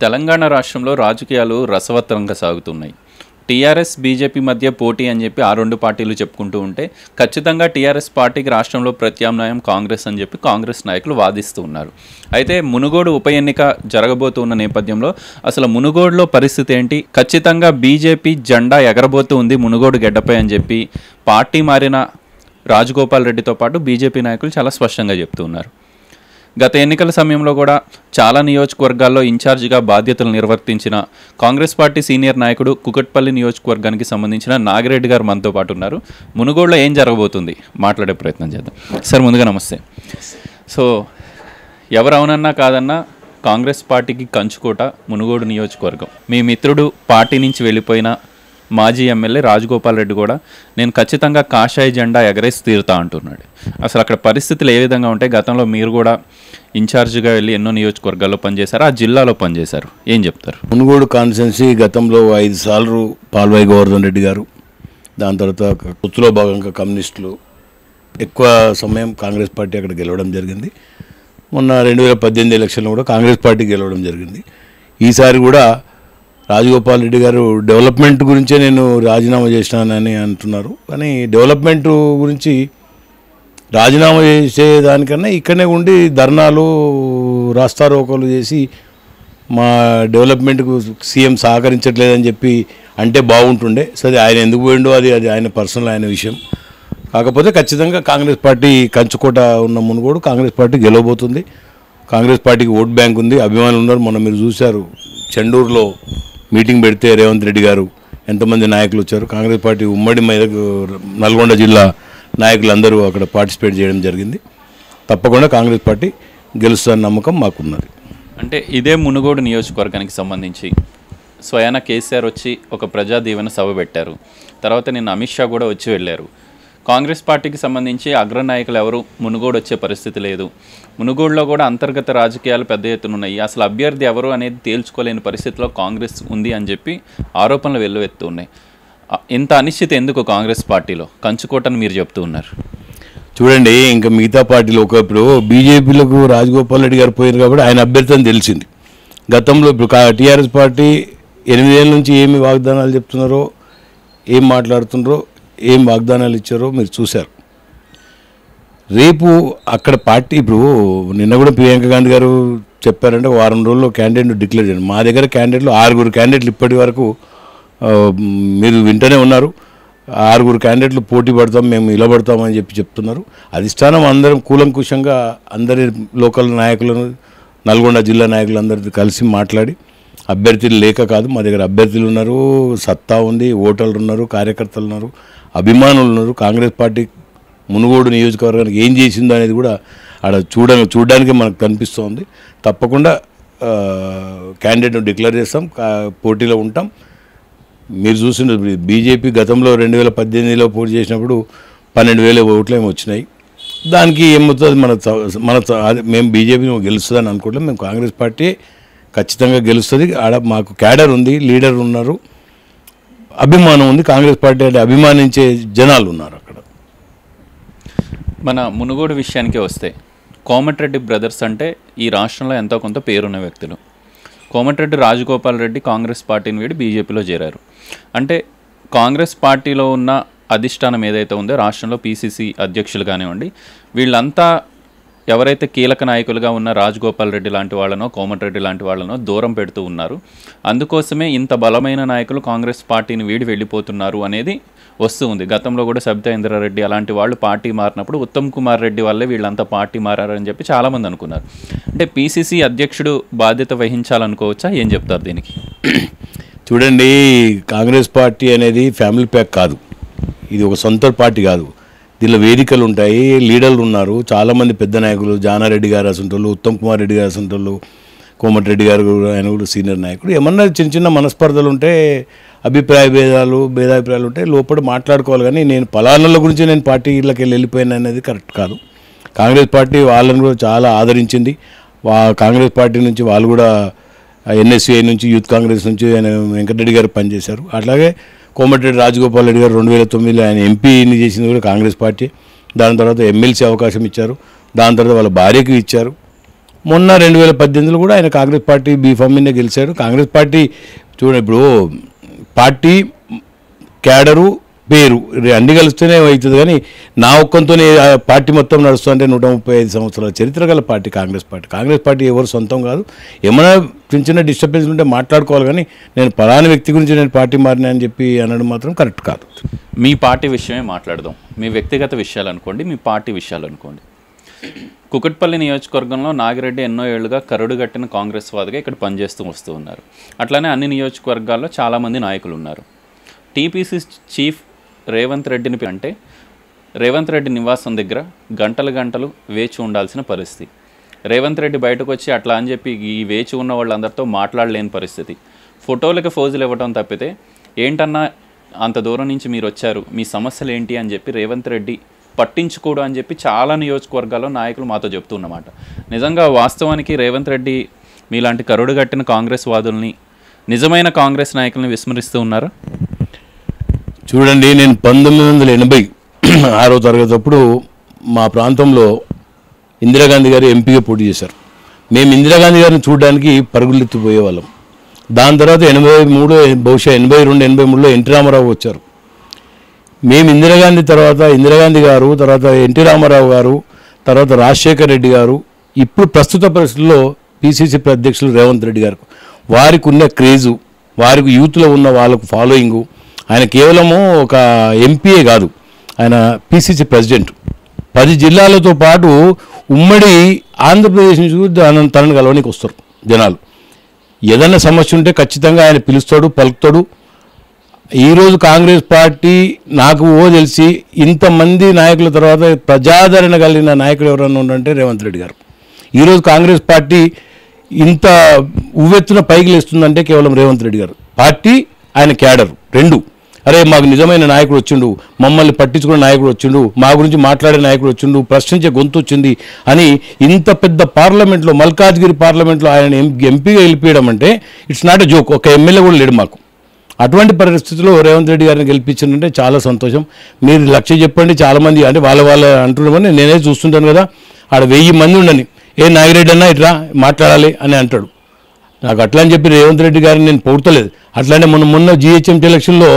తెలంగాణ రాష్ట్రంలో రాజకీయాలు రసవత్తరంగా సాగుతున్నాయి టీఆర్ఎస్ బీజేపీ మధ్య పోటీ అని చెప్పి ఆ రెండు పార్టీలు చెప్పుకుంటూ ఉంటే ఖచ్చితంగా టీఆర్ఎస్ పార్టీకి రాష్ట్రంలో ప్రత్యామ్నాయం కాంగ్రెస్ అని చెప్పి కాంగ్రెస్ నాయకులు వాదిస్తూ ఉన్నారు అయితే మునుగోడు ఉప ఎన్నిక జరగబోతున్న నేపథ్యంలో అసలు మునుగోడులో పరిస్థితి ఏంటి ఖచ్చితంగా బీజేపీ జెండా ఎగరబోతూ ఉంది మునుగోడు గడ్డపై అని చెప్పి పార్టీ మారిన రాజగోపాల్ రెడ్డితో పాటు బీజేపీ నాయకులు చాలా స్పష్టంగా చెప్తూ ఉన్నారు గత ఎన్నికల సమయంలో కూడా చాలా నియోజకవర్గాల్లో ఇన్ఛార్జిగా బాధ్యతలు నిర్వర్తించిన కాంగ్రెస్ పార్టీ సీనియర్ నాయకుడు కుకట్పల్లి నియోజకవర్గానికి సంబంధించిన నాగిరెడ్డి గారు మనతో పాటు ఉన్నారు మునుగోడులో ఏం జరగబోతుంది మాట్లాడే ప్రయత్నం చేద్దాం సార్ ముందుగా నమస్తే సో ఎవరు అవునన్నా కాదన్నా కాంగ్రెస్ పార్టీకి కంచుకోట మునుగోడు నియోజకవర్గం మీ మిత్రుడు పార్టీ నుంచి వెళ్ళిపోయిన మాజీ ఎమ్మెల్యే రాజగోపాల్ రెడ్డి కూడా నేను ఖచ్చితంగా కాషాయ జెండా ఎగరేసి తీరుతా అంటున్నాడు అసలు అక్కడ పరిస్థితులు ఏ విధంగా ఉంటాయి గతంలో మీరు కూడా ఇన్ఛార్జిగా వెళ్ళి ఎన్నో నియోజకవర్గాల్లో పనిచేశారు ఆ జిల్లాలో పనిచేశారు ఏం చెప్తారు మునుగోడు కాన్స్టెన్సీ గతంలో ఐదు సార్లు పాల్వాయి గోవర్ధన్ రెడ్డి గారు దాని తర్వాత పొత్తులో భాగంగా కమ్యూనిస్టులు ఎక్కువ సమయం కాంగ్రెస్ పార్టీ అక్కడ గెలవడం జరిగింది మొన్న రెండు వేల పద్దెనిమిది ఎలక్షన్లో కూడా కాంగ్రెస్ పార్టీ గెలవడం జరిగింది ఈసారి కూడా రాజగోపాల్ రెడ్డి గారు డెవలప్మెంట్ గురించే నేను రాజీనామా చేసినానని అంటున్నారు కానీ డెవలప్మెంట్ గురించి రాజీనామా చేసే దానికన్నా ఇక్కడనే ఉండి ధర్నాలు రాస్తారోకోలు చేసి మా డెవలప్మెంట్కు సీఎం సహకరించట్లేదని చెప్పి అంటే బాగుంటుండే సరే ఆయన ఎందుకు పోయిండో అది అది ఆయన పర్సనల్ ఆయన విషయం కాకపోతే ఖచ్చితంగా కాంగ్రెస్ పార్టీ కంచుకోట ఉన్న మునుగోడు కాంగ్రెస్ పార్టీ గెలవబోతుంది కాంగ్రెస్ పార్టీకి ఓట్ బ్యాంక్ ఉంది అభిమానులు ఉన్నారు మొన్న మీరు చూశారు చెండూరులో మీటింగ్ పెడితే రేవంత్ రెడ్డి గారు ఎంతమంది నాయకులు వచ్చారు కాంగ్రెస్ పార్టీ ఉమ్మడి మెదక్ నల్గొండ జిల్లా నాయకులు అందరూ అక్కడ పార్టిసిపేట్ చేయడం జరిగింది తప్పకుండా కాంగ్రెస్ పార్టీ గెలుస్తుందన్న నమ్మకం మాకున్నది అంటే ఇదే మునుగోడు నియోజకవర్గానికి సంబంధించి స్వయాన కేసీఆర్ వచ్చి ఒక ప్రజా దీవెన సభ పెట్టారు తర్వాత నిన్న అమిత్ షా కూడా వచ్చి వెళ్ళారు కాంగ్రెస్ పార్టీకి సంబంధించి అగ్రనాయకులు ఎవరు మునుగోడు వచ్చే పరిస్థితి లేదు మునుగోడులో కూడా అంతర్గత రాజకీయాలు పెద్ద ఎత్తున ఉన్నాయి అసలు అభ్యర్థి ఎవరు అనేది తేల్చుకోలేని పరిస్థితిలో కాంగ్రెస్ ఉంది అని చెప్పి ఆరోపణలు వెల్లువెత్తు ఉన్నాయి ఆ, ఇంత అనిశ్చిత ఎందుకు కాంగ్రెస్ పార్టీలో కంచుకోటని మీరు చెప్తూ ఉన్నారు చూడండి ఇంకా మిగతా పార్టీలు ఒక ఇప్పుడు బీజేపీలకు రాజగోపాల్ రెడ్డి గారు పోయారు కాబట్టి ఆయన అభ్యర్థి అని తెలిసింది గతంలో ఇప్పుడు టీఆర్ఎస్ పార్టీ ఎనిమిదేళ్ళ నుంచి ఏమి వాగ్దానాలు చెప్తున్నారో ఏం మాట్లాడుతున్నారో ఏం వాగ్దానాలు ఇచ్చారో మీరు చూశారు రేపు అక్కడ పార్టీ ఇప్పుడు నిన్న కూడా ప్రియాంక గాంధీ గారు చెప్పారంటే వారం రోజుల్లో క్యాండిడేట్ డిక్లేర్ చేయండి మా దగ్గర క్యాండిడేట్లు ఆరుగురు క్యాండిడేట్లు ఇప్పటి వరకు ఆ, మీరు వింటూనే ఉన్నారు ఆరుగురు క్యాండిడేట్లు పోటీ పడతాం మేము నిలబడతామని చెప్పి చెప్తున్నారు అధిష్టానం అందరం కూలంకుషంగా అందరి లోకల్ నాయకులను నల్గొండ జిల్లా నాయకులందరితో కలిసి మాట్లాడి అభ్యర్థులు లేక కాదు మా దగ్గర అభ్యర్థులు ఉన్నారు సత్తా ఉంది ఓటర్లు ఉన్నారు కార్యకర్తలు ఉన్నారు అభిమానులు ఉన్నారు కాంగ్రెస్ పార్టీ మునుగోడు నియోజకవర్గానికి ఏం చేసిందో అనేది కూడా ఆడ చూడ చూడడానికి మనకు కనిపిస్తోంది తప్పకుండా క్యాండిడేట్ను డిక్లేర్ చేస్తాం కా- పోటీలో ఉంటాం మీరు చూసిన బీజేపీ గతంలో రెండు వేల పద్దెనిమిదిలో పోటీ చేసినప్పుడు పన్నెండు వేల ఓట్లు ఏమి వచ్చినాయి దానికి ఏమవుతుంది మన చ- మన చ- అదే మేము బీజేపీ గెలుస్తుందని అనుకుంటాం మేము కాంగ్రెస్ పార్టీ ఖచ్చితంగా గెలుస్తుంది ఆడ మాకు క్యాడర్ ఉంది లీడర్ ఉన్నారు అభిమానం ఉంది కాంగ్రెస్ పార్టీ అంటే అభిమానించే జనాలు ఉన్నారు అక్కడ మన మునుగోడు విషయానికి వస్తే కోమటిరెడ్డి బ్రదర్స్ అంటే ఈ రాష్ట్రంలో ఎంతో కొంత పేరున్న వ్యక్తులు కోమటిరెడ్డి రాజగోపాల్ రెడ్డి కాంగ్రెస్ పార్టీని వీడి బీజేపీలో చేరారు అంటే కాంగ్రెస్ పార్టీలో ఉన్న అధిష్టానం ఏదైతే ఉందో రాష్ట్రంలో పీసీసీ అధ్యక్షులు కానివ్వండి వీళ్ళంతా ఎవరైతే కీలక నాయకులుగా ఉన్న రాజగోపాల్ రెడ్డి లాంటి వాళ్ళనో కోమటిరెడ్డి లాంటి వాళ్ళనో దూరం పెడుతూ ఉన్నారు అందుకోసమే ఇంత బలమైన నాయకులు కాంగ్రెస్ పార్టీని వీడి వెళ్ళిపోతున్నారు అనేది వస్తూ ఉంది గతంలో కూడా సబితా ఇంద్రారెడ్డి అలాంటి వాళ్ళు పార్టీ మారినప్పుడు ఉత్తమ్ కుమార్ రెడ్డి వల్లే వీళ్ళంతా పార్టీ మారారని చెప్పి చాలామంది అనుకున్నారు అంటే పీసీసీ అధ్యక్షుడు బాధ్యత వహించాలనుకోవచ్చా ఏం చెప్తారు దీనికి చూడండి కాంగ్రెస్ పార్టీ అనేది ఫ్యామిలీ ప్యాక్ కాదు ఇది ఒక సొంత పార్టీ కాదు దీనిలో వేదికలు ఉంటాయి లీడర్లు ఉన్నారు చాలామంది పెద్ద నాయకులు జానారెడ్డి గారు అసంటోళ్ళు ఉత్తమ్ కుమార్ రెడ్డి గారు అసంటోళ్ళు కోమటిరెడ్డి గారు కూడా ఆయన కూడా సీనియర్ నాయకుడు ఏమన్నా చిన్న చిన్న మనస్పర్ధలు ఉంటే అభిప్రాయ భేదాలు భేదాభిప్రాయాలు ఉంటే లోపల మాట్లాడుకోవాలి కానీ నేను పలానాల గురించి నేను పార్టీలకు వెళ్ళి వెళ్ళిపోయాను అనేది కరెక్ట్ కాదు కాంగ్రెస్ పార్టీ వాళ్ళని కూడా చాలా ఆదరించింది వా కాంగ్రెస్ పార్టీ నుంచి వాళ్ళు కూడా ఎన్ఎస్సీఐ నుంచి యూత్ కాంగ్రెస్ నుంచి ఆయన వెంకటరెడ్డి గారు పనిచేశారు అట్లాగే కోమటిరెడ్డి రాజగోపాల్ రెడ్డి గారు రెండు వేల తొమ్మిదిలో ఆయన ఎంపీని చేసింది కూడా కాంగ్రెస్ పార్టీ దాని తర్వాత ఎమ్మెల్సీ అవకాశం ఇచ్చారు దాని తర్వాత వాళ్ళ భార్యకు ఇచ్చారు మొన్న రెండు వేల పద్దెనిమిదిలో కూడా ఆయన కాంగ్రెస్ పార్టీ బీఫామ్ మీద గెలిచాడు కాంగ్రెస్ పార్టీ చూడండి ఇప్పుడు పార్టీ క్యాడరు పేరు ఇది అన్ని కలిస్తేనే అవుతుంది కానీ నా ఒక్కంతోనే ఆ పార్టీ మొత్తం నడుస్తుంటే నూట ముప్పై ఐదు సంవత్సరాల చరిత్ర గల party Congress party Congress party ఎవరు సొంతం కాదు ఏమైనా చిన్న చిన్న డిస్టర్బెన్స్ ఉంటే మాట్లాడుకోవాలి కానీ నేను పలానా వ్యక్తి గురించి నేను పార్టీ మారినా అని చెప్పి అనడం మాత్రం కరెక్ట్ కాదు మీ పార్టీ విషయమే మాట్లాడదాం మీ వ్యక్తిగత విషయాలు అనుకోండి మీ పార్టీ విషయాలు అనుకోండి కుకట్పల్లి నియోజకవర్గంలో నాగిరెడ్డి ఎన్నో ఏళ్లుగా కరుడు కట్టిన కాంగ్రెస్ వాదిగా ఇక్కడ పనిచేస్తూ వస్తూ ఉన్నారు అట్లానే అన్ని నియోజకవర్గాల్లో చాలామంది నాయకులు ఉన్నారు టీపీసీ చీఫ్ రేవంత్ రెడ్డిని పి- అంటే రేవంత్ రెడ్డి నివాసం దగ్గర గంటలు గంటలు వేచి ఉండాల్సిన పరిస్థితి రేవంత్ రెడ్డి బయటకు వచ్చి అట్లా అని చెప్పి ఈ వేచి ఉన్న వాళ్ళందరితో మాట్లాడలేని పరిస్థితి ఫోటోలకి ఫోజులు ఇవ్వడం తప్పితే ఏంటన్నా అంత దూరం నుంచి మీరు వచ్చారు మీ సమస్యలు ఏంటి అని చెప్పి రేవంత్ రెడ్డి పట్టించుకోడు అని చెప్పి చాలా నియోజకవర్గాల్లో నాయకులు మాతో చెప్తున్నమాట నిజంగా వాస్తవానికి రేవంత్ రెడ్డి మీలాంటి కరుడు కట్టిన కాంగ్రెస్ వాదుల్ని నిజమైన కాంగ్రెస్ నాయకుల్ని విస్మరిస్తూ ఉన్నారా చూడండి నేను పంతొమ్మిది వందల ఎనభై ఆరో తరగతి అప్పుడు మా ప్రాంతంలో ఇందిరాగాంధీ గారు ఎంపీగా పోటీ చేశారు మేము ఇందిరాగాంధీ గారిని చూడడానికి పరుగులెత్తిపోయేవాళ్ళం దాని తర్వాత ఎనభై మూడు బహుశా ఎనభై రెండు ఎనభై మూడులో ఎన్టీ రామారావు వచ్చారు మేము ఇందిరాగాంధీ తర్వాత ఇందిరాగాంధీ గారు తర్వాత ఎన్టీ రామారావు గారు తర్వాత రాజశేఖర్ రెడ్డి గారు ఇప్పుడు ప్రస్తుత పరిస్థితుల్లో పిసిసి అధ్యక్షులు రేవంత్ రెడ్డి గారు వారికి ఉన్న క్రేజు వారికి యూత్లో ఉన్న వాళ్ళకు ఫాలోయింగు ఆయన కేవలము ఒక ఎంపీఏ కాదు ఆయన పిసిసి ప్రెసిడెంట్ పది జిల్లాలతో పాటు ఉమ్మడి ఆంధ్రప్రదేశ్ నుంచి కూడా తనను తనను కలవడానికి వస్తారు జనాలు ఏదైనా సమస్య ఉంటే ఖచ్చితంగా ఆయన పిలుస్తాడు పలుకుతాడు ఈరోజు కాంగ్రెస్ పార్టీ నాకు ఓ తెలిసి ఇంతమంది నాయకుల తర్వాత ప్రజాదరణ కలిగిన నాయకుడు ఎవరైనా ఉండంటే రేవంత్ రెడ్డి గారు ఈరోజు కాంగ్రెస్ పార్టీ ఇంత ఉవ్వెత్తున పైకి లేస్తుందంటే కేవలం రేవంత్ రెడ్డి గారు పార్టీ ఆయన క్యాడర్ రెండు అరే మాకు నిజమైన నాయకుడు వచ్చిండు మమ్మల్ని పట్టించుకునే నాయకుడు వచ్చిండు మా గురించి మాట్లాడే నాయకుడు వచ్చిండు ప్రశ్నించే గొంతు వచ్చింది అని ఇంత పెద్ద పార్లమెంట్లో మల్కాజ్గిరి పార్లమెంట్లో ఆయన ఎం- ఎంపీగా వెళ్ళిపోయడం అంటే ఇట్స్ నాట్ ఎ జోక్ ఒక ఎమ్మెల్యే కూడా లేడు మాకు అటువంటి పరిస్థితుల్లో రేవంత్ రెడ్డి గారిని గెలిపించిందంటే చాలా సంతోషం మీరు లక్ష్య చెప్పండి చాలామంది అంటే వాళ్ళ వాళ్ళ అంటున్నామని నేనే చూస్తుంటాను కదా ఆడ వెయ్యి మంది ఉండని ఏ నాగిరెడ్డి అన్నా ఇట్లా మాట్లాడాలి అని అంటాడు నాకు అట్లా అని చెప్పి రేవంత్ రెడ్డి గారిని నేను పొడతలేదు అట్లానే మొన్న మొన్న జిహెచ్ఎంసీ ఎలక్షన్లో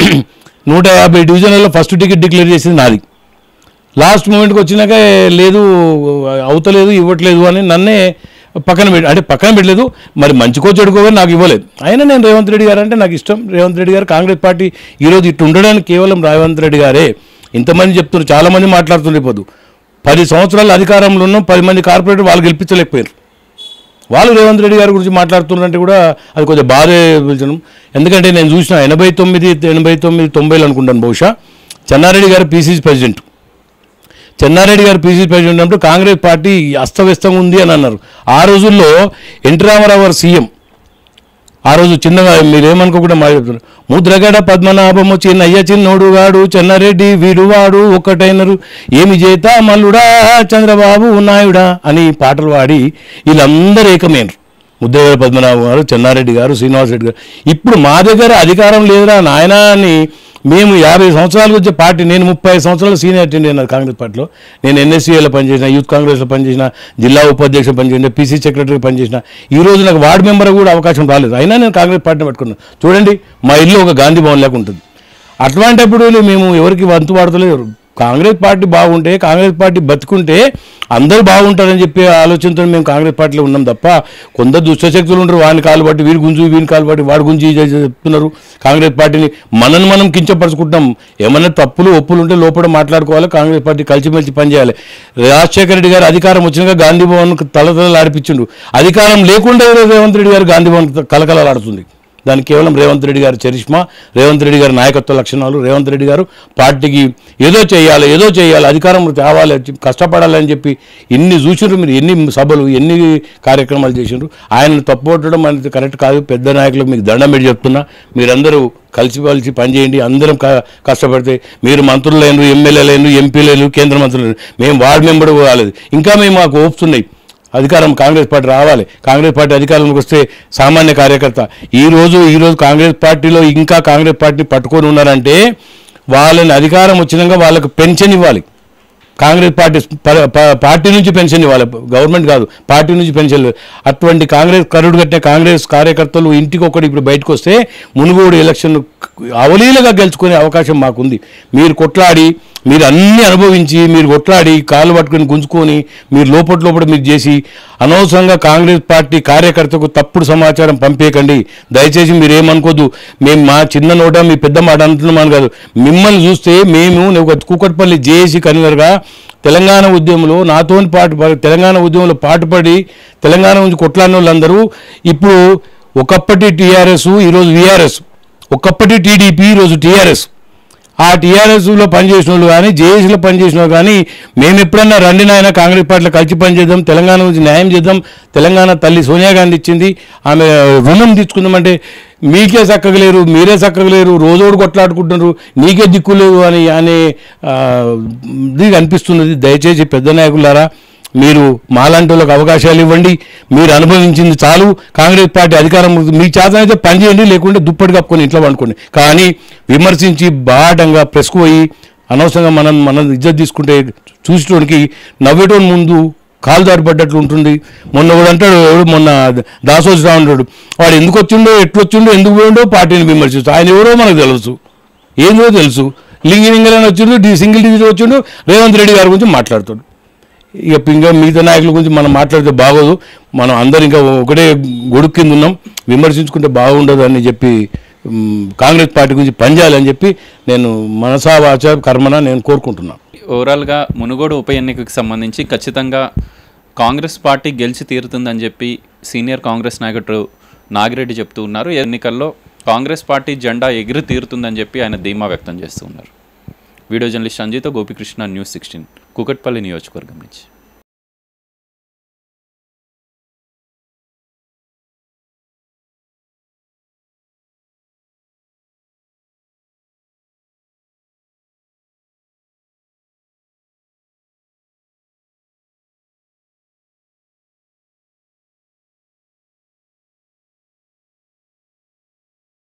నూట యాభై డివిజన్లలో ఫస్ట్ టికెట్ డిక్లేర్ చేసింది నాది లాస్ట్ మూమెంట్కి వచ్చినాక "ఏ, లేదు అవుతలేదు ఇవ్వట్లేదు అని నన్నే పక్కన పెట్టి అంటే పక్కన పెట్టలేదు మరి మంచికో చెడుకో కానీ నాకు ఇవ్వలేదు అయినా నేను రేవంత్ రెడ్డి గారు అంటే నాకు ఇష్టం రేవంత్ రెడ్డి గారు కాంగ్రెస్ పార్టీ ఈరోజు ఇట్టు ఉండడానికి కేవలం రేవంత్ రెడ్డి గారే ఇంతమంది చెప్తున్నారు చాలామంది మాట్లాడుతుండే పోదు పది సంవత్సరాలు అధికారంలో ఉన్న పది మంది కార్పొరేటర్ వాళ్ళు గెలిపించలేకపోయారు వాళ్ళు రేవంత్ రెడ్డి గారి గురించి మాట్లాడుతున్నారంటే కూడా అది కొంచెం బాధే పిలిచడం ఎందుకంటే నేను చూసిన ఎనభై తొమ్మిది ఎనభై తొమ్మిది తొంభైలు అనుకుంటాను బహుశా చెన్నారెడ్డి గారు పీసీసీ ప్రెసిడెంట్ చెన్నారెడ్డి గారు పీసీసీ ప్రెసిడెంట్ ఉన్నప్పుడు కాంగ్రెస్ పార్టీ అస్తవ్యస్తంగా ఉంది అని అన్నారు ఆ రోజుల్లో ఎన్టీ రామారావు గారు సీఎం ఆ రోజు చిన్నగా మీరేమనుకోకుండా మా చెప్తున్నారు ముద్రగడ పద్మనాభము చిన్నయ్య చిన్నోడు గాడు చెన్నారెడ్డి వీడు వాడు ఒక్కటైనరు ఏమి చేత మల్లుడా చంద్రబాబు నాయుడా అని పాటలు పాడి వీళ్ళందరూ ఏకమైనరు ముద్రగడ పద్మనాభం గారు చెన్నారెడ్డి గారు శ్రీనివాస్ రెడ్డి గారు ఇప్పుడు మా దగ్గర అధికారం లేదురా నాయనా అని మేము యాభై సంవత్సరాలకు వచ్చే పార్టీ నేను ముప్పై ఐదు సంవత్సరాలు సీనియర్ అటెండ్ అయినా కాంగ్రెస్ పార్టీలో నేను ఎన్ఎస్సీఏలో పనిచేసిన యూత్ కాంగ్రెస్లో పనిచేసిన జిల్లా ఉపాధ్యక్షులు పనిచేసిన పీసీ సెక్రటరీ పనిచేసిన ఈ రోజు నాకు వార్డు మెంబర్ కూడా అవకాశం రాలేదు అయినా నేను కాంగ్రెస్ పార్టీని పట్టుకున్నాను చూడండి మా ఇల్లు ఒక గాంధీ భవన్ లేక ఉంటుంది అట్లాంటప్పుడు మేము ఎవరికి వంతు వాడతలేరు కాంగ్రెస్ పార్టీ బాగుంటే కాంగ్రెస్ పార్టీ బతుకుంటే అందరూ బాగుంటారని చెప్పే ఆలోచనతో మేము కాంగ్రెస్ పార్టీలో ఉన్నాం తప్ప కొందరు దుష్టశక్తులు ఉంటారు వాడిని కాలు పట్టి వీడి గుంజు వీని కాలు పట్టి వాడి గుంజు ఇది చెప్తున్నారు కాంగ్రెస్ పార్టీని మనని మనం కించపరుచుకుంటాం ఏమన్నా తప్పులు ఒప్పులు ఉంటే లోపల మాట్లాడుకోవాలి కాంగ్రెస్ పార్టీ కలిసిమెలిసి పనిచేయాలి రాజశేఖర రెడ్డి గారు అధికారం వచ్చినాక గాంధీ భవన్ తలతల ఆడిపించిండు అధికారం లేకుండా ఈరోజు రేవంత్ రెడ్డి గారు గాంధీ భవన్ కలకలలాడుతుంది దానికి కేవలం రేవంత్ రెడ్డి గారి చరిష్మా రేవంత్ రెడ్డి గారి నాయకత్వ లక్షణాలు రేవంత్ రెడ్డి గారు పార్టీకి ఏదో చేయాలి ఏదో చేయాలి అధికారం తేవాలి కష్టపడాలని చెప్పి ఎన్ని చూసిండ్రు మీరు ఎన్ని సభలు ఎన్ని కార్యక్రమాలు చేసిండ్రు ఆయన తప్పుపట్టడం అనేది కరెక్ట్ కాదు పెద్ద నాయకులకు మీకు దండం పెట్టి చెప్తున్నా మీరందరూ కలిసి కలిసి పనిచేయండి అందరం క- కష్టపడితే మీరు మంత్రులైన ఎమ్మెల్యేలైన ఎంపీలు కేంద్ర మంత్రులు మేము వార్డు మెంబర్ కాలేదు ఇంకా మేము మాకు హోప్స్ ఉన్నాయి అధికారం కాంగ్రెస్ పార్టీ రావాలి కాంగ్రెస్ పార్టీ అధికారంలోకి వస్తే సామాన్య కార్యకర్త ఈ రోజు ఈ రోజు కాంగ్రెస్ పార్టీలో ఇంకా కాంగ్రెస్ పార్టీ పట్టుకొని ఉన్నారంటే వాళ్ళని అధికారం వచ్చినాక వాళ్ళకు పెన్షన్ ఇవ్వాలి కాంగ్రెస్ పార్టీ ప- ప- పార్టీ నుంచి పెన్షన్ ఇవ్వాలి గవర్నమెంట్ కాదు పార్టీ నుంచి పెన్షన్ ఇవ్వాలి. అటువంటి కాంగ్రెస్ కరుడు కట్టిన కాంగ్రెస్ కార్యకర్తలు ఇంటికి ఒకటి ఇప్పుడు బయటకు వస్తే మునుగోడు ఎలక్షన్ అవలీలగా గెలుచుకునే అవకాశం మాకుంది మీరు కొట్లాడి మీరు అన్ని అనుభవించి మీరు కొట్లాడి కాళ్ళు పట్టుకొని గుంజుకొని మీరు లోపల లోపల మీరు చేసి అనవసరంగా కాంగ్రెస్ పార్టీ కార్యకర్తకు తప్పుడు సమాచారం పంపేయకండి దయచేసి మీరు ఏమనుకోద్దు మేము మా చిన్న నోట మీ పెద్ద మాట అంటున్నామని కాదు మిమ్మల్ని చూస్తే మేము ఒక కూకట్పల్లి జేఏసీ కన్వీనర్గా తెలంగాణ ఉద్యమంలో నాతో పాటు తెలంగాణ ఉద్యమంలో పాటుపడి తెలంగాణ నుంచి కొట్లాడిన వాళ్ళందరూ ఇప్పుడు ఒకప్పటి టీఆర్ఎస్ ఈరోజు వీఆర్ఎస్ ఒకప్పటి టీడీపీ ఈరోజు టీఆర్ఎస్ ఆ టీఆర్ఎస్లో పనిచేసిన వాళ్ళు కానీ జేఏసీలో పనిచేసిన వాళ్ళు కానీ మేము ఎప్పుడన్నా రండి నాయన కాంగ్రెస్ పార్టీలో కలిసి పనిచేద్దాం తెలంగాణ నుంచి న్యాయం చేద్దాం తెలంగాణ తల్లి సోనియా గాంధీ ఇచ్చింది ఆమె రుణం తీసుకుందామంటే మీకే చక్కగలేరు మీరే చక్కగలేరు రోజోడు కొట్లాడుకుంటున్నారు మీకే దిక్కులేరు అని అనే ఆ, ఇది అనిపిస్తున్నది దయచేసి పెద్ద నాయకులారా మీరు మాలాంటి వాళ్ళకి అవకాశాలు ఇవ్వండి మీరు అనుభవించింది చాలు కాంగ్రెస్ పార్టీ అధికారం మీ చేతనైతే పని చేయండి లేకుంటే దుప్పటి కప్పుకొని ఇంట్లో పండుకోండి కానీ విమర్శించి బాటంగా ప్రెస్కు పోయి అనవసరంగా మనం మనం ఇజ్జత్ తీసుకుంటే చూసేటోనికి నవ్వేటోని ముందు కాలు దారిపడ్డట్లు ఉంటుంది మొన్న కూడా అంటాడు ఎవడు మొన్న దాసోజి రావు అంటాడు వాడు ఎందుకు వచ్చిండో ఎట్లు వచ్చిండో ఎందుకు పోయిండో పార్టీని విమర్శిస్తూ ఆయన ఎవరో మనకు తెలుసు ఏందో తెలుసు లింగి లింగలని వచ్చిండు డి సింగిల్ డిజిట్ వచ్చిండు రేవంత్ రెడ్డి గారి గురించి మాట్లాడుతాడు ఇక ఇంకా మిగతా నాయకుల గురించి మనం మాట్లాడితే బాగోదు మనం అందరు ఇంకా ఒకటే గొడుగు కింద ఉన్నాం విమర్శించుకుంటే బాగుండదు అని చెప్పి మ్, కాంగ్రెస్ పార్టీ గురించి పనిచేయాలని చెప్పి నేను మనసా వాచ కర్మన నేను కోరుకుంటున్నాను ఓవరాల్గా మునుగోడు ఉప ఎన్నికకు సంబంధించి ఖచ్చితంగా కాంగ్రెస్ పార్టీ గెలిచి తీరుతుందని చెప్పి సీనియర్ కాంగ్రెస్ నాయకుడు నాగిరెడ్డి చెప్తూ ఉన్నారు ఎన్నికల్లో కాంగ్రెస్ పార్టీ జెండా ఎగిరి తీరుతుందని చెప్పి ఆయన ధీమా వ్యక్తం చేస్తూ ఉన్నారు వీడియో జర్నలిస్ట్ సంజీతో గోపికృష్ణ న్యూస్ సిక్స్టీన్ కుకట్పల్లి నియోజకవర్గం నుంచి